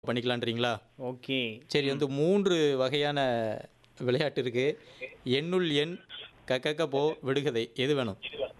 பண்ணிக்கலான்றீங்களா okay சரி வந்து மூன்று வகையான விளையாட்டு இருக்கு எண்ணுள் எண் கக்கக்க போ விடுகதை எது வேணும்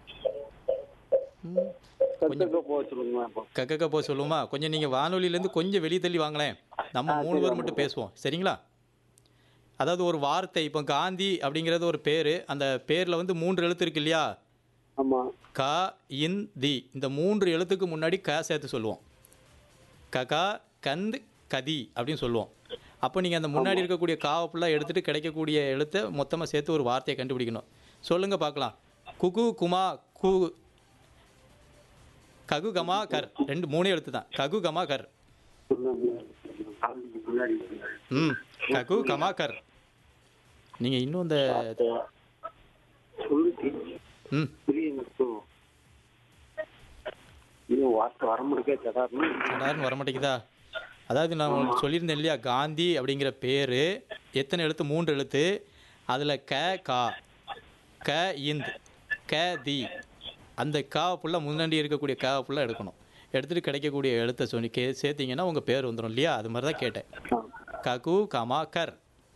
கத்துக்க போக சொல்லுங்க அப்போ கக்கக்க போ சொல்லுமா கொஞ்சம் நீங்கள் வானொலியிலேருந்து கொஞ்சம் வெளியே தள்ளி வாங்களேன் நம்ம மூணு பேர் மட்டும் பேசுவோம் சரிங்களா அதாவது ஒரு வார்த்தை இப்போ காந்தி அப்படிங்கிறது ஒரு பேர் அந்த பேரில் வந்து மூன்று எழுத்து இருக்கு இல்லையா ஆமா க இன் தி இந்த மூன்று எழுத்துக்கு முன்னாடி க சேர்த்து சொல்லுவோம் ககா கந்த் கதி அப்படின்னு சொல்லுவோம் அப்போ நீங்கள் அந்த முன்னாடி இருக்கக்கூடிய காவை ஃபுல்லாக எடுத்துகிட்டு கிடைக்கக்கூடிய எழுத்தை மொத்தமாக சேர்த்து ஒரு வார்த்தையை கண்டுபிடிக்கணும் சொல்லுங்க பார்க்கலாம் குகு குமா கு ககு கமா கர் ரெண்டு மூணே எழுத்து தான் ககு கமா கர் முன்னாடி ம் ககு கமா கர் நீங்கள் இன்னும் இந்த சொல்லு ம் புரியுங்க இன்னும் வார்த்தை வர முடியவே சடார்னு எல்லாரும் வர மாட்டேங்குதா அதாவது நான் உங்களுக்கு சொல்லியிருந்தேன் இல்லையா காந்தி அப்படிங்கிற பேர் எத்தனை எழுத்து மூன்று எழுத்து அதில் க கா க இந்த் க தி அந்த கா ஃபுல்லாக முன்னாடி இருக்கக்கூடிய கா ஃபுல்லாக எடுக்கணும் எடுத்துகிட்டு கிடைக்கக்கூடிய எழுத்தை சொல்லி கே சேர்த்தீங்கன்னா உங்கள் பேர் வந்துடும் இல்லையா அது மாதிரி தான் கேட்டேன் ககு கமா கர்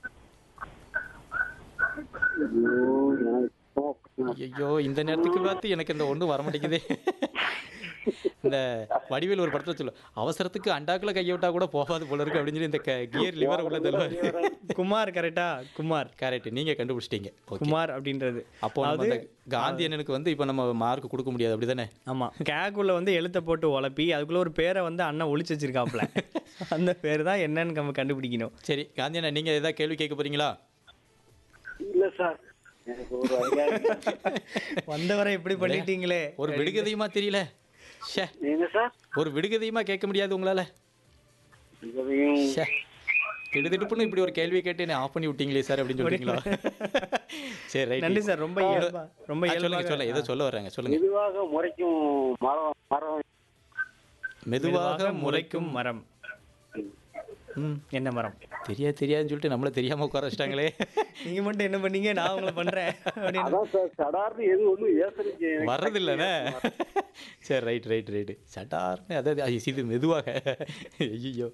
ஐயோ இந்த நேரத்துக்கு பார்த்து எனக்கு இந்த ஒன்றும் வர மாட்டேங்குதே இந்த வடிவேல் ஒரு படத்தில் சொல்லு அவசரத்துக்கு அண்டாக்குல கையை விட்டா கூட போகாது போல இருக்கு அப்படின்னு சொல்லி இந்த கியர் லிவர் உள்ள தருவாரு குமார் கரெக்டா குமார் கரெக்ட் நீங்க கண்டுபிடிச்சிட்டீங்க ஓகே குமார் அப்படின்றது அப்போ நம்ம அந்த காந்தி அண்ணனுக்கு வந்து இப்போ நம்ம மார்க் கொடுக்க முடியாது அப்படிதானே ஆமா கேக்குள்ள வந்து எழுத்தை போட்டு உழப்பி அதுக்குள்ள ஒரு பேரை வந்து அண்ணன் ஒளிச்சு வச்சிருக்காப்ல அந்த பேர் தான் என்னன்னு நம்ம கண்டுபிடிக்கணும் சரி காந்தி அண்ணா நீங்க ஏதாவது கேள்வி கேட்க போறீங்களா இல்ல சார் எனக்கு ஒரு ஐடியா இல்ல. வந்தவரை இப்படி பண்ணிட்டீங்களே ஒரு விடுகதையுமா தெரியல ஷே நீங்க சார் ஒரு விடுகதையுமா கேட்க முடியாது உங்களால இதையும் ஷே திடுதிடுப்புன்னு இப்படி ஒரு கேள்வி கேட்டு என்ன ஆஃப் பண்ணி விட்டீங்களே சார் அப்படின்னு சொல்றீங்களா சரி ரைட் நன்றி சார் ரொம்ப இயல்பா ரொம்ப சொல்லுங்க இயல்பாக சொல்ல ஏதோ சொல்ல வர்றாங்க சொல்லுங்க மெதுவாக முறைக்கும் மரம் மரம் மெதுவாக முளைக்கும் முளைக்கும் மரம் ம் என்ன மரம் தெரியாது தெரியாதுன்னு சொல்லிட்டு நம்மள தெரியாம உட்கார வச்சிட்டாங்களே நீங்க மட்டும் என்ன பண்ணீங்க நான் உங்களை பண்றேன் அப்படின்னு அதான் சார் சடார்னு எது ஒண்ணும் ஏசனுக்கு வர்றது இல்லைண்ணே சரி ரைட் ரைட் ரைட்டு சட்டார்னு அதாவது ஐ, இது மெதுவாக ஐயோ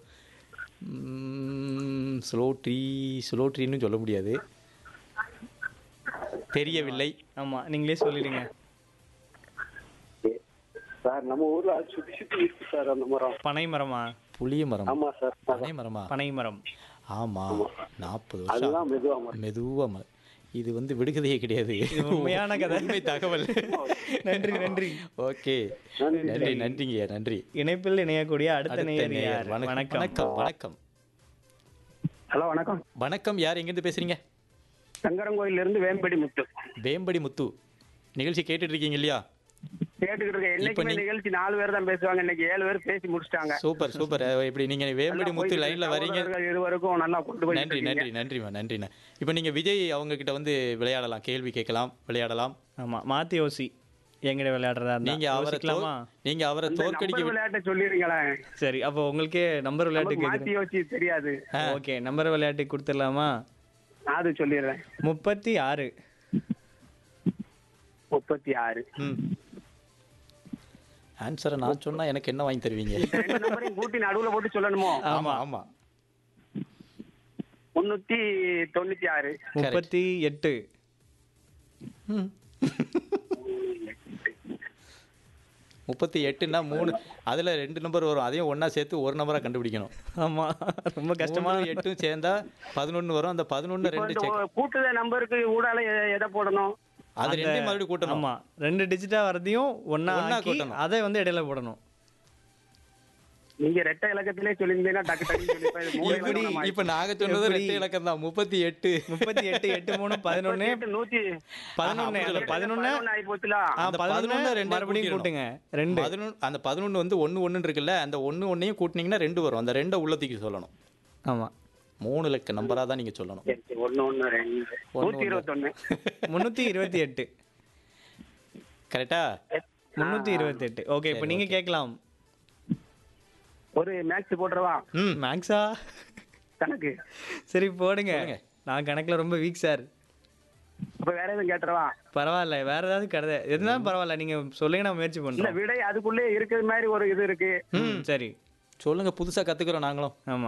ஸ்லோ ட்ரீ ஸ்லோ ட்ரீன்னு சொல்ல முடியாது தெரியவில்லை ஆமா நீங்களே சொல்லிடுங்க சார் நம்ம ஊர்ல அது சுத்தி சுத்தி இருக்கு சார் அந்த மரம் பனை மரமா புளிய மரம் ஆமா சார் பனை மரமா பனை மரம் ஆமா நாற்பது வருஷம் அதுதான் மெதுவா மரம் மெதுவா ம- இது வந்து விடுகதையே கிடையாது உண்மையான கதை. உண்மை தகவல் நன்றி நன்றி ஓகே நன்றி நன்றிங்கய்யா நன்றி இணைப்பில் இணையக்கூடிய அடுத்த அடுத்த நேயர் நேயர் யார் வணக்கம் வணக்கம் வணக்கம் வணக்கம் ஹலோ வணக்கம் வணக்கம் யார் எங்கேருந்து பேசுறீங்க சங்கரங்கோயில இருந்து வேம்படி முத்து வேம்படி முத்து நிகழ்ச்சி கேட்டுட்டு இருக்கீங்க இல்லையா கேட்டுக்கிட்டு இருக்கேன் என்னைக்குமே நிகழ்ச்சி நாலு பேர் தான் பேசுவாங்க இன்னைக்கு ஏழு பேர் பேசி முடிச்சிட்டாங்க சூப்பர் சூப்பர் அஹ் இப்படி நீங்க வேம்படி முத்து லைன்ல வரீங்க சகோதரர்கள் இருவருக்கும் நல்லா கொண்டு போய் நன்றி நன்றி நன்றிம்மா நன்றிண்ணா இப்போ நீங்க விஜய் அவங்க கிட்ட வந்து விளையாடலாம் கேள்வி கேட்கலாம் விளையாடலாம் ஆமா மாத்தி யோசி எங்கிட்ட விளையாடுறதா இருந்தா நீங்க அவரை தோ- யோசிக்கலாமா நீங்க அவரை தோற்கடிக்க நம்பர் விளையாட்டை சொல்லிடுங்களேன் சரி அப்போ உங்களுக்கே நம்பர் விளையாட்டு நமக்கு மாத்தி யோசி தெரியாது ஓகே நம்பர் விளையாட்டு கொடுத்துடலாமா அது சொல்லிடுறேன் முப்பத்தி ஆறு முப்பத்தி ஆறு ம் ஆன்சரை நான் சொன்னா எனக்கு என்ன வாங்கி தருவீங்க ரெண்டு நம்பரையும் கூட்டி நடுவுல போட்டு சொல்லணுமோ ஆமா ஆமா முன்னூத்தி தொண்ணூத்தி ஆறு முப்பத்தி எட்டு ம். முப்பத்தி எட்டுன்னா மூணு அதுல ரெண்டு நம்பர் வரும் அதையும் ஒண்ணா சேர்த்து ஒரு நம்பரா கண்டுபிடிக்கணும் ஆமா ரொம்ப கஷ்டமா மூணு எட்டும் சேர்ந்தா பதினொன்னு வரும் அந்த பதினொன்னு இப்போ ரெண்டு இந்த செக் கூட்டுத நம்பருக்கு ஊடால எ- எதை போடணும் அது ரெண்டையும் மறுபடியும் கூட்டணும் ஆமா ரெண்டு டிஜிட்டா வரதையும் ஒண்ணா ஒண்ணா ஆக்கி கூட்டணும். அதை வந்து இடையில போடணும் நீங்க ரெட்டை இலக்கத்திலே சொல்லியிருந்தீங்கன்னா டக்கு டக்கு சொல்லிருப்பேன். இது மூணு இப்படி இலக்கம் இப்ப நாங்க சொன்னது எப்படி? ரெண்டு இலக்கம் தான் முப்பத்தி எட்டு முப்பத்தி எட்டு எட்டு மூணு பதினொன்னு எட்டு, நூத்தி பதினொன்னு அந்த பதினொன்னு பதினொன்னு ஆகி போச்சுல ஆ, அந்த பதினொன்னு பதினொன்னு ரெண்டையும் மறுபடியும் கூட்டுங்க ரெண்டு பதினொன்று அந்த பதினொன்று வந்து ஒன்று ஒன்று இருக்குல்ல அந்த ஒன்று ஒன்றையும் கூட்டினீங்கன்னா ரெண்டு வரும் அந்த ரெண்டை உள்ளத்துக்கு சொல்லணும் ஆமா மூணு லக்க நம்பராக தான் நீங்கள் சொல்லணும் சரி, சரி, ஒண்ணு ஒண்ணு ரெண்டு நூத்தி இருபத்தொன்னு முன்னூத்தி இருபத்தி எட்டு கரெக்டா முன்னூத்தி இருபத்தி எட்டு ஓகே இப்போ நீங்க கேட்கலாம் ஒரு மேக்ஸ் போட்டுறவா ம் மேக்ஸா கணக்கு சரி போடுங்க போடுங்க. நான் கணக்குல ரொம்ப வீக் சார் அப்ப வேற எதுவும் கேட்டுறவா பரவாயில்ல வேற ஏதாவது கதை எதுனாலும் பரவாயில்ல நீங்க சொல்லுங்க நான் முயற்சி இல்ல பண்றேன் விடை அதுக்குள்ளே இருக்கிற மாதிரி ஒரு இது இருக்கு ம் சரி சொல்லுங்கள் புதுசாக கற்றுக்குறோம் நாங்களும் ஆமா